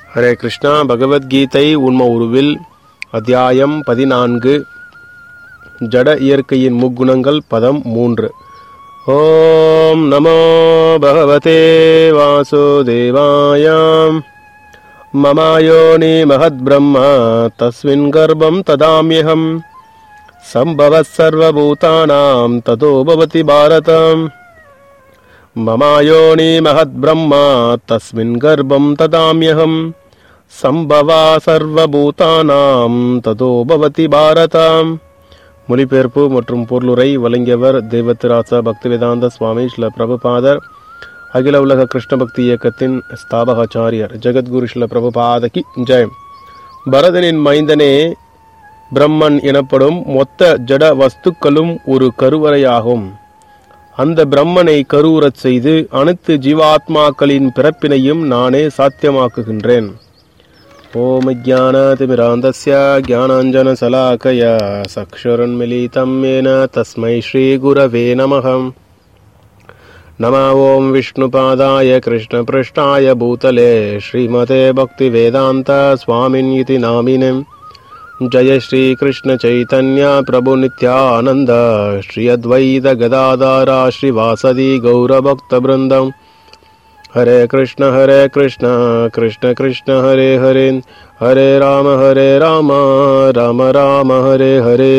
ஹரே கிருஷ்ணா பகவத்கீதை உண்ம உருவில் அத்தியாயம் பதினான்கு ஜட இயற்கையின் முக்குணங்கள் பதம் மூன்று ஓம் நமோ பகவதே வாசுதேவாயாம் மமாயோனி மகத் பிரம்மா தஸ்மின் கர்ப்பம் ததாமியகம் சம்பவ சர்வபூதானாம் ததோ பவதி பாரதம் மமாயோனி மகத் பிரம்மா தஸ்மின் கர்ப்பம் ததாமியகம் சம்பவா சர்வபூதானாம் ததோ பவதி பாரதம் மொழிபெயர்ப்பு மற்றும் பொருளுரை வழங்கியவர் தேவத்திராச பக்திவேதாந்த சுவாமி ஸ்ல பிரபுபாதர் அகில உலக கிருஷ்ண பக்தி இயக்கத்தின் ஸ்தாபகாச்சாரியர் ஜெகத்குரு ஸ்ல பிரபுபாதகி ஜெய் பரதனின் மைந்தனே பிரம்மன் எனப்படும் மொத்த ஜட வஸ்துக்களும் ஒரு கருவறையாகும் அந்த பிரம்மனை கருவுறச் செய்து அனைத்து ஜீவாத்மாக்களின் பிறப்பினையும் நானே சாத்தியமாக்குகின்றேன் ஓம் ज्ञानातिमिरान्तस्य ज्ञानाञ्जनशलाकया सक्षुरन्मिलितं येन तस्मै श्रीगुरवे नमः नमः ॐ विष्णुपादाय कृष्णपृष्ठाय भूतले श्रीमते भक्तिवेदान्त स्वामिन् इति नामिने जय श्रीकृष्णचैतन्य प्रभुनित्यानन्द श्री अद्वैत गदाधारा श्रीवासदि गौरभक्तवृन्दम् हरे कृष्ण हरे कृष्ण कृष्ण कृष्ण हरे हरे हरे राम हरे राम राम राम हरे हरे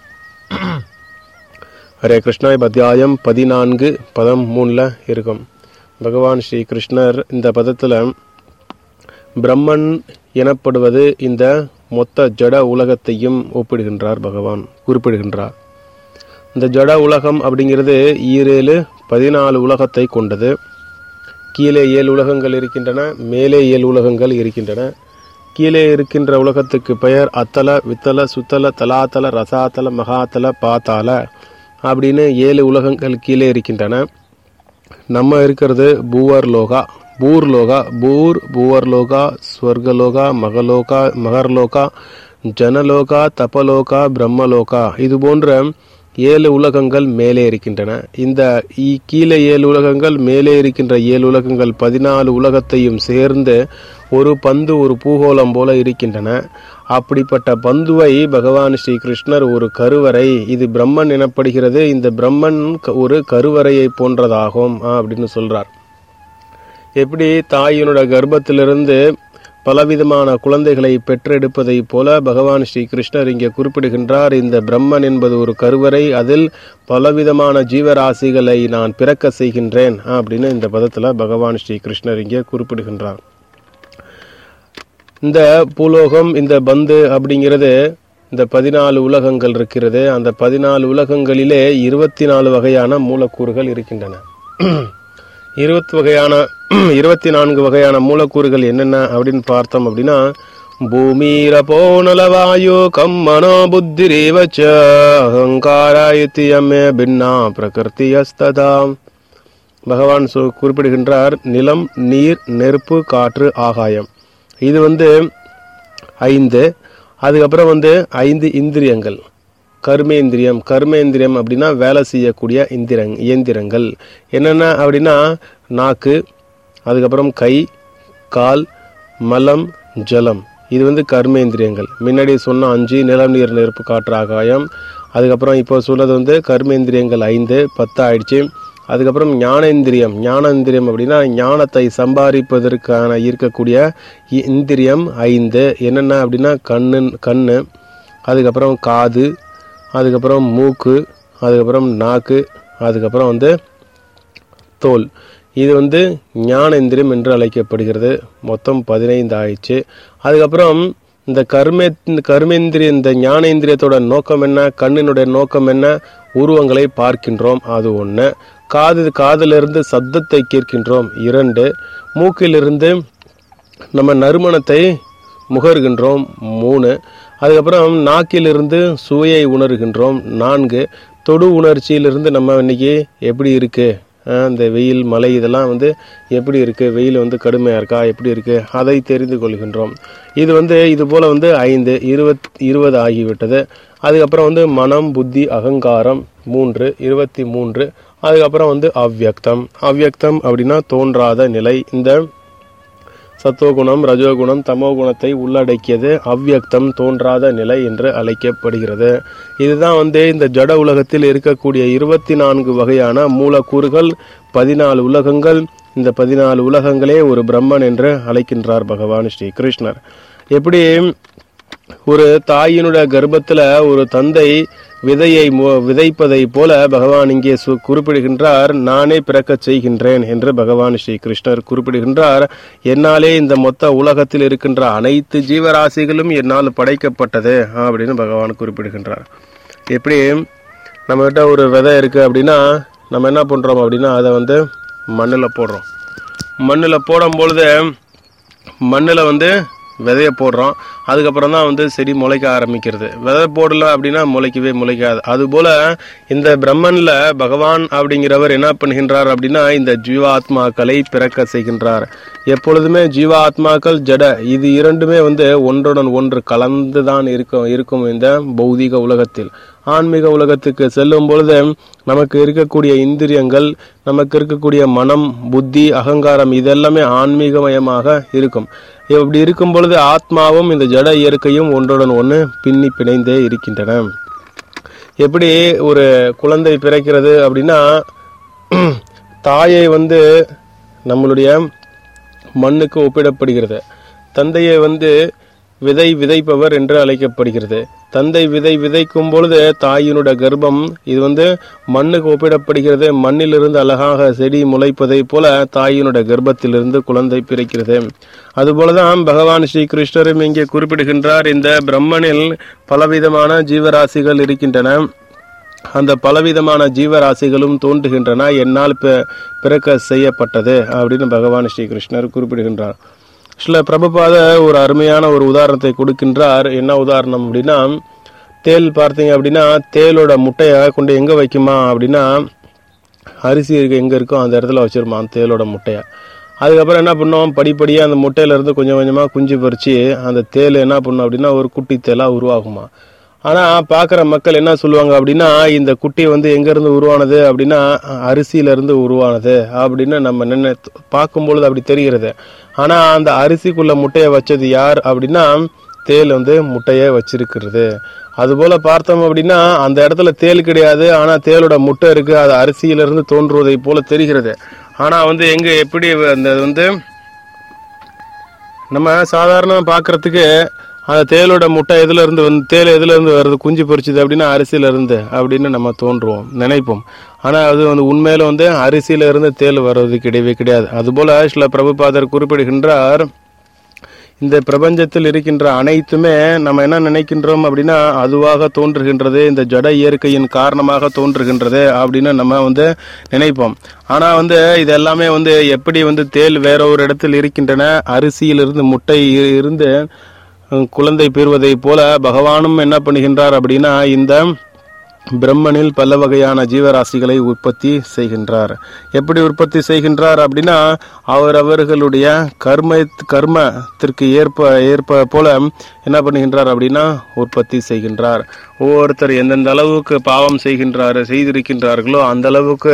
ஹரே கிருஷ்ணா இப்ப அத்தியாயம் பதினான்கு பதம் மூணுல இருக்கும் பகவான் ஸ்ரீ கிருஷ்ணர் இந்த பதத்துல பிரம்மன் எனப்படுவது இந்த மொத்த ஜட உலகத்தையும் ஒப்பிடுகின்றார் பகவான் குறிப்பிடுகின்றார் இந்த ஜட உலகம் அப்படிங்கிறது ஈரேழு பதினாலு உலகத்தை கொண்டது கீழே ஏழு உலகங்கள் இருக்கின்றன மேலே ஏழு உலகங்கள் இருக்கின்றன கீழே இருக்கின்ற உலகத்துக்கு பெயர் அத்தல வித்தல சுத்தல தலாத்தல ரசாத்தல மகாத்தல பாத்தால அப்படின்னு ஏழு உலகங்கள் கீழே இருக்கின்றன நம்ம இருக்கிறது பூவர் லோகா பூர் லோகா பூர் பூவர் லோகா ஸ்வர்கலோகா மகலோகா மகர்லோகா ஜனலோகா தபலோகா பிரம்மலோகா இது போன்ற ஏழு உலகங்கள் மேலே இருக்கின்றன இந்த இ- கீழே ஏழு உலகங்கள் மேலே இருக்கின்ற ஏழு உலகங்கள் பதினாலு உலகத்தையும் சேர்ந்து ஒரு பந்து ஒரு பூகோளம் போல இருக்கின்றன அப்படிப்பட்ட பந்துவை பகவான் ஸ்ரீ கிருஷ்ணர் ஒரு கருவறை இது பிரம்மன் எனப்படுகிறது இந்த பிரம்மன் க- ஒரு கருவறையை போன்றதாகும் ஆ, அப்படின்னு சொல்றார் எப்படி தாயினோட கர்ப்பத்திலிருந்து பலவிதமான குழந்தைகளை பெற்றெடுப்பதைப் போல பகவான் ஸ்ரீ கிருஷ்ணர் இங்கே குறிப்பிடுகின்றார் இந்த பிரம்மன் என்பது ஒரு கருவறை அதில் பலவிதமான ஜீவராசிகளை நான் பிறக்க செய்கின்றேன் அப்படின்னு இந்த பதத்துல பகவான் ஸ்ரீ கிருஷ்ணர் இங்கே குறிப்பிடுகின்றார் இந்த பூலோகம் இந்த பந்து அப்படிங்கிறது இந்த பதினாலு உலகங்கள் இருக்கிறது அந்த பதினாலு உலகங்களிலே இருபத்தி நாலு வகையான மூலக்கூறுகள் இருக்கின்றன இருபத்தி வகையான இருபத்தி நான்கு வகையான மூலக்கூறுகள் என்னென்ன அப்படின்னு பார்த்தோம் அப்படின்னா பூமிரபோ நலவாயு கம் மனோ புத்திரேவச்ச அகங்காராயத்தியமே பின்னா பிரகிருத்தியஸ்ததா பகவான் சு- குறிப்பிடுகின்றார் நிலம் நீர் நெருப்பு காற்று ஆகாயம் இது வந்து ஐந்து அதுக்கப்புறம் வந்து ஐந்து இந்திரியங்கள் கர்மேந்திரியம் கர்மேந்திரியம் அப்படின்னா வேலை செய்யக்கூடிய இந்திரங் இயந்திரங்கள் என்னென்ன அப்படின்னா நாக்கு அதுக்கப்புறம் கை கால் மலம் ஜலம் இது வந்து கர்மேந்திரியங்கள் முன்னாடி சொன்ன அஞ்சு நிலம் நீர் நெருப்பு காற்று ஆகாயம் அதுக்கப்புறம் இப்போ சொல்றது வந்து கர்மேந்திரியங்கள் ஐந்து பத்து ஆயிடுச்சு அதுக்கப்புறம் ஞானேந்திரியம் ஞானேந்திரியம் அப்படின்னா ஞானத்தை சம்பாதிப்பதற்கான இருக்கக்கூடிய இ- இந்திரியம் ஐந்து என்னென்ன அப்படின்னா கண்ணு கண்ணு அதுக்கப்புறம் காது அதுக்கப்புறம் மூக்கு அதுக்கப்புறம் நாக்கு அதுக்கப்புறம் வந்து தோல் இது வந்து ஞானேந்திரியம் என்று அழைக்கப்படுகிறது மொத்தம் பதினைந்து ஆயிடுச்சு அதுக்கப்புறம் இந்த கர்மே இந்த கர்மேந்திரிய இந்த ஞானேந்திரியத்தோட நோக்கம் என்ன கண்ணினுடைய நோக்கம் என்ன உருவங்களை பார்க்கின்றோம் அது ஒன்று காது காதிலிருந்து சப்தத்தை கேட்கின்றோம் இரண்டு மூக்கிலிருந்து நம்ம நறுமணத்தை முகர்கின்றோம் மூணு அதுக்கப்புறம் நாக்கிலிருந்து சுவையை உணர்கின்றோம் நான்கு தொடு உணர்ச்சியிலிருந்து நம்ம இன்னைக்கு எப்படி இருக்கு அஹ் இந்த வெயில் மழை இதெல்லாம் வந்து எப்படி இருக்கு வெயில் வந்து கடுமையா இருக்கா எப்படி இருக்கு அதை தெரிந்து கொள்கின்றோம் இது வந்து இது போல வந்து ஐந்து இருபத் இருபது ஆகிவிட்டது அதுக்கப்புறம் வந்து மனம் புத்தி அகங்காரம் மூன்று இருபத்தி மூன்று அதுக்கப்புறம் வந்து அவ்யக்தம் அவ்யக்தம் அப்படின்னா தோன்றாத நிலை இந்த சத்துவகுணம் ரஜோகுணம் தமோகுணத்தை உள்ளடக்கியது அவ்யக்தம் தோன்றாத நிலை என்று அழைக்கப்படுகிறது இதுதான் வந்து இந்த ஜட உலகத்தில் இருக்கக்கூடிய இருபத்தி நான்கு வகையான மூலக்கூறுகள் பதினாலு உலகங்கள் இந்த பதினாலு உலகங்களே ஒரு பிரம்மன் என்று அழைக்கின்றார் பகவான் ஸ்ரீ கிருஷ்ணர் எப்படி ஒரு தாயினுடைய கர்ப்பத்துல ஒரு தந்தை விதையை மு- விதைப்பதை போல பகவான் இங்கே சு- குறிப்பிடுகின்றார் நானே பிறக்கச் செய்கின்றேன் என்று பகவான் ஸ்ரீ கிருஷ்ணர் குறிப்பிடுகின்றார் என்னாலே இந்த மொத்த உலகத்தில் இருக்கின்ற அனைத்து ஜீவராசிகளும் என்னால் படைக்கப்பட்டது அப்படின்னு பகவான் குறிப்பிடுகின்றார் எப்படி நம்மகிட்ட ஒரு விதை இருக்கு அப்படின்னா நம்ம என்ன பண்றோம் அப்படின்னா அதை வந்து மண்ணில் போடுறோம் மண்ணில் போடும் பொழுது மண்ணில் வந்து விதைய போடுறோம் அதுக்கப்புறம் தான் வந்து செடி முளைக்க ஆரம்பிக்கிறது விதை போடல அப்படின்னா முளைக்கவே முளைக்காது அதுபோல இந்த பிரம்மன்ல பகவான் அப்படிங்கிறவர் என்ன பண்ணுகின்றார் அப்படின்னா இந்த ஜீவாத்மாக்களை பிறக்க செய்கின்றார் எப்பொழுதுமே ஜீவாத்மாக்கள் ஜட இது இரண்டுமே வந்து ஒன்றுடன் ஒன்று கலந்து தான் இருக்கும் இருக்கும் இந்த பௌதிக உலகத்தில் ஆன்மீக உலகத்துக்கு செல்லும் பொழுது நமக்கு இருக்கக்கூடிய இந்திரியங்கள் நமக்கு இருக்கக்கூடிய மனம் புத்தி அகங்காரம் இதெல்லாமே ஆன்மீகமயமாக இருக்கும் இப்படி இருக்கும் பொழுது ஆத்மாவும் இந்த ஜட இயற்கையும் ஒன்றுடன் ஒன்று பின்னி பிணைந்தே இருக்கின்றன எப்படி ஒரு குழந்தை பிறக்கிறது அப்படின்னா தாயை வந்து நம்மளுடைய மண்ணுக்கு ஒப்பிடப்படுகிறது தந்தையை வந்து விதை விதைப்பவர் என்று அழைக்கப்படுகிறது தந்தை விதை விதைக்கும் பொழுது தாயினுடைய கர்ப்பம் இது வந்து மண்ணுக்கு ஒப்பிடப்படுகிறது மண்ணிலிருந்து அழகாக செடி முளைப்பதை போல தாயினுடைய கர்ப்பத்திலிருந்து குழந்தை பிறக்கிறது அதுபோலதான் பகவான் ஸ்ரீ கிருஷ்ணரும் இங்கே குறிப்பிடுகின்றார் இந்த பிரம்மனில் பலவிதமான ஜீவராசிகள் இருக்கின்றன அந்த பலவிதமான ஜீவராசிகளும் தோன்றுகின்றன என்னால் பி- பிறக்க செய்யப்பட்டது அப்படின்னு பகவான் ஸ்ரீ கிருஷ்ணர் குறிப்பிடுகின்றார் சில பிரபுபாத ஒரு அருமையான ஒரு உதாரணத்தை கொடுக்கின்றார் என்ன உதாரணம் அப்படின்னா தேல் பார்த்தீங்க அப்படின்னா தேலோட முட்டையை கொண்டு எங்க வைக்குமா அப்படின்னா அரிசி இருக்கு எங்க இருக்கோ அந்த இடத்துல வச்சிருமா அந்த தேலோட முட்டையை அதுக்கப்புறம் என்ன பண்ணோம் படிப்படியாக அந்த முட்டையில இருந்து கொஞ்சம் கொஞ்சமா குஞ்சு பறிச்சு அந்த தேல் என்ன பண்ணும் அப்படின்னா ஒரு குட்டி தேலா உருவாகுமா ஆனா பார்க்குற மக்கள் என்ன சொல்லுவாங்க அப்படின்னா இந்த குட்டி வந்து எங்க இருந்து உருவானது அப்படின்னா அரிசியில இருந்து உருவானது அப்படின்னு நம்ம நின்று பார்க்கும்பொழுது அப்படி தெரிகிறது ஆனா அந்த அரிசிக்குள்ள முட்டையை வச்சது யார் அப்படின்னா தேல் வந்து முட்டையை வச்சிருக்கிறது அதுபோல பார்த்தோம் அப்படின்னா அந்த இடத்துல தேல் கிடையாது ஆனா தேலோட முட்டை இருக்கு அது அரிசியில இருந்து தோன்றுவதை போல தெரிகிறது ஆனா வந்து எங்க எப்படி அந்த வந்து நம்ம சாதாரண பார்க்கறதுக்கு அந்த தேலோட முட்டை எதுல இருந்து வந்து தேல் எதுல இருந்து வருது குஞ்சு பொரிச்சுது அப்படின்னா அரிசியில இருந்து அப்படின்னு நம்ம தோன்றுவோம் நினைப்போம் ஆனா அது வந்து உண்மையில வந்து அரிசியில இருந்து தேல் வர்றது கிடையவே கிடையாது அதுபோல சில பிரபுபாதர் குறிப்பிடுகின்றார் இந்த பிரபஞ்சத்தில் இருக்கின்ற அனைத்துமே நம்ம என்ன நினைக்கின்றோம் அப்படின்னா அதுவாக தோன்றுகின்றது இந்த ஜட இயற்கையின் காரணமாக தோன்றுகின்றது அப்படின்னு நம்ம வந்து நினைப்போம் ஆனா வந்து இது எல்லாமே வந்து எப்படி வந்து தேல் வேற ஒரு இடத்தில் இருக்கின்றன அரிசியிலிருந்து முட்டை இ- இருந்து அஹ், குழந்தை பெறுவதை போல பகவானும் என்ன பண்ணுகின்றார் அப்படின்னா இந்த பிரம்மனில் பல வகையான ஜீவராசிகளை உற்பத்தி செய்கின்றார் எப்படி உற்பத்தி செய்கின்றார் அப்படின்னா அவர் அவர்களுடைய கர்ம கர்மத்திற்கு ஏற்ப ஏற்ப போல என்ன பண்ணுகின்றார் அப்படின்னா உற்பத்தி செய்கின்றார் ஒவ்வொருத்தர் எந்தெந்த அளவுக்கு பாவம் செய்கின்றார் செய்திருக்கின்றார்களோ அந்த அளவுக்கு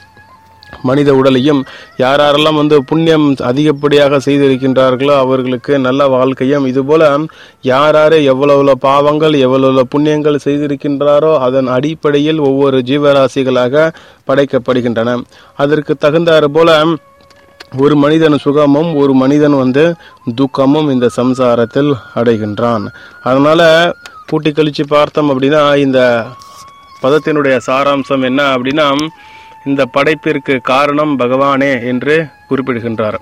மனித உடலையும் யார் யாரெல்லாம் வந்து புண்ணியம் அதிகப்படியாக செய்திருக்கின்றார்களோ அவர்களுக்கு நல்ல வாழ்க்கையும் இதுபோல யார் யாரு எவ்வளவு பாவங்கள் எவ்வளவு புண்ணியங்கள் செய்திருக்கின்றாரோ அதன் அடிப்படையில் ஒவ்வொரு ஜீவராசிகளாக படைக்கப்படுகின்றன அதற்கு தகுந்தாறு போல ஒரு மனிதன் சுகமும் ஒரு மனிதன் வந்து துக்கமும் இந்த சம்சாரத்தில் அடைகின்றான் அதனால பூட்டி கழிச்சு பார்த்தோம் அப்படின்னா இந்த பதத்தினுடைய சாராம்சம் என்ன அப்படின்னா இந்த படைப்பிற்கு காரணம் பகவானே என்று குறிப்பிடுகின்றார்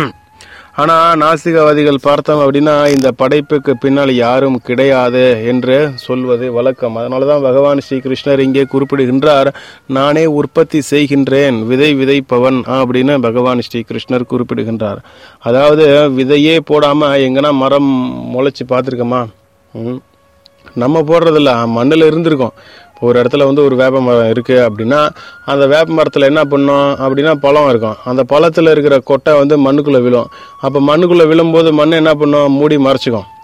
ஆனா நாசிகவாதிகள் பார்த்தோம் அப்படின்னா இந்த படைப்புக்கு பின்னால் யாரும் கிடையாது என்று சொல்வது வழக்கம் அதனாலதான் பகவான் ஸ்ரீ கிருஷ்ணர் இங்கே குறிப்பிடுகின்றார் நானே உற்பத்தி செய்கின்றேன் விதை விதைப்பவன் அப்படின்னு பகவான் ஸ்ரீ கிருஷ்ணர் குறிப்பிடுகின்றார் அதாவது விதையே போடாம எங்கன்னா மரம் முளைச்சு பார்த்துருக்கோமா ம் நம்ம போடுறதில்ல மண்ணில் இருந்திருக்கோம் இப்போ ஒரு இடத்துல வந்து ஒரு வேப்ப மரம் இருக்கு அப்படின்னா அந்த வேப்ப மரத்தில் என்ன பண்ணோம் அப்படின்னா பழம் இருக்கும் அந்த பழத்தில் இருக்கிற கொட்டை வந்து மண்ணுக்குள்ளே விழும் அப்போ மண்ணுக்குள்ளே விழும்போது மண் என்ன பண்ணும் மூடி மறைச்சிக்கும்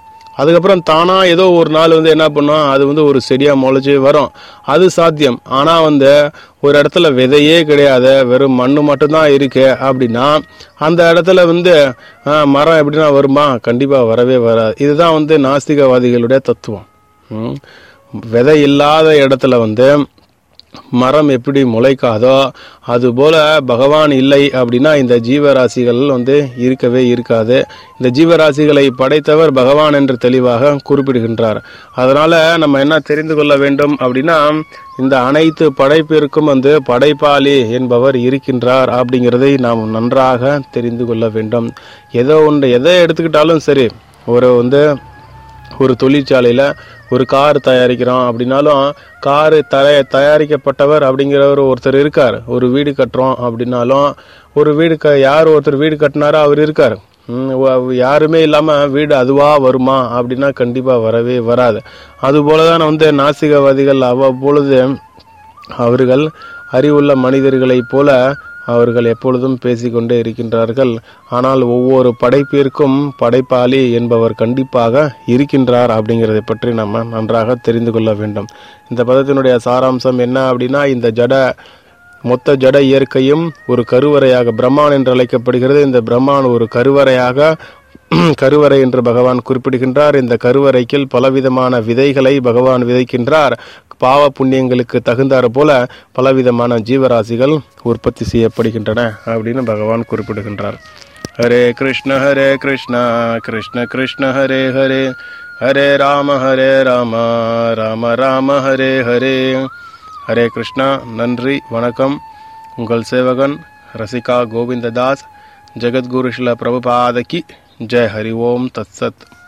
அதுக்கப்புறம் தானா ஏதோ ஒரு நாள் வந்து என்ன பண்ணும் அது வந்து ஒரு செடியா முளைச்சு வரும் அது சாத்தியம் ஆனா வந்து ஒரு இடத்துல விதையே கிடையாது வெறும் மண்ணு மட்டும்தான் இருக்கு அப்படின்னா அந்த இடத்துல வந்து ஆஹ், மரம் எப்படின்னா வருமா கண்டிப்பா வரவே வராது இதுதான் வந்து நாஸ்திகவாதிகளுடைய தத்துவம் ம். விதை இல்லாத இடத்துல வந்து மரம் எப்படி முளைக்காதோ அதுபோல பகவான் இல்லை அப்படின்னா இந்த ஜீவராசிகள் வந்து இருக்கவே இருக்காது இந்த ஜீவராசிகளை படைத்தவர் பகவான் என்று தெளிவாக குறிப்பிடுகின்றார் அதனால நம்ம என்ன தெரிந்து கொள்ள வேண்டும் அப்படின்னா இந்த அனைத்து படைப்பிற்கும் வந்து படைப்பாளி என்பவர் இருக்கின்றார் அப்படிங்கிறதை நாம் நன்றாக தெரிந்து கொள்ள வேண்டும் ஏதோ ஒன்று எதை எடுத்துக்கிட்டாலும் சரி ஒரு வந்து ஒரு தொழிற்சாலையில் ஒரு கார் தயாரிக்கிறோம் அப்படின்னாலும் காரு தய தயாரிக்கப்பட்டவர் அப்படிங்கிறவர் ஒருத்தர் இருக்கார் ஒரு வீடு கட்டுறோம் அப்படின்னாலும் ஒரு வீடு க யார் ஒருத்தர் வீடு கட்டினாரோ அவர் இருக்கார் ம், வ- யாருமே இல்லாமல் வீடு அதுவா வருமா அப்படின்னா கண்டிப்பாக வரவே வராது அதுபோல தான் வந்து நாசிகவாதிகள் அவ்வப்பொழுது அவர்கள் அறிவுள்ள மனிதர்களைப் போல அவர்கள் எப்பொழுதும் பேசிக்கொண்டே இருக்கின்றார்கள் ஆனால் ஒவ்வொரு படைப்பிற்கும் படைப்பாளி என்பவர் கண்டிப்பாக இருக்கின்றார் அப்படிங்கிறதை பற்றி நம்ம நன்றாக தெரிந்து கொள்ள வேண்டும் இந்த பதத்தினுடைய சாராம்சம் என்ன அப்படின்னா இந்த ஜட மொத்த ஜட இயற்கையும் ஒரு கருவறையாக பிரம்மான் என்று அழைக்கப்படுகிறது இந்த பிரம்மான் ஒரு கருவறையாக கருவறை என்று பகவான் குறிப்பிடுகின்றார் இந்த கருவறைக்கில் பலவிதமான விதைகளை பகவான் விதைக்கின்றார் பாவ புண்ணியங்களுக்கு தகுந்தாறு போல பலவிதமான ஜீவராசிகள் உற்பத்தி செய்யப்படுகின்றன அப்படின்னு பகவான் குறிப்பிடுகின்றார் ஹரே கிருஷ்ண ஹரே கிருஷ்ண கிருஷ்ண கிருஷ்ண ஹரே ஹரே ஹரே ராம ஹரே ராம ராம ராம ஹரே ஹரே ஹரே கிருஷ்ணா நன்றி வணக்கம் உங்கள் சேவகன் ரசிகா கோவிந்ததாஸ் ஜெகத்குரு ஸ்ரீல பிரபுபாதகி ஜெய் ஹரி ஓம் தத்சத்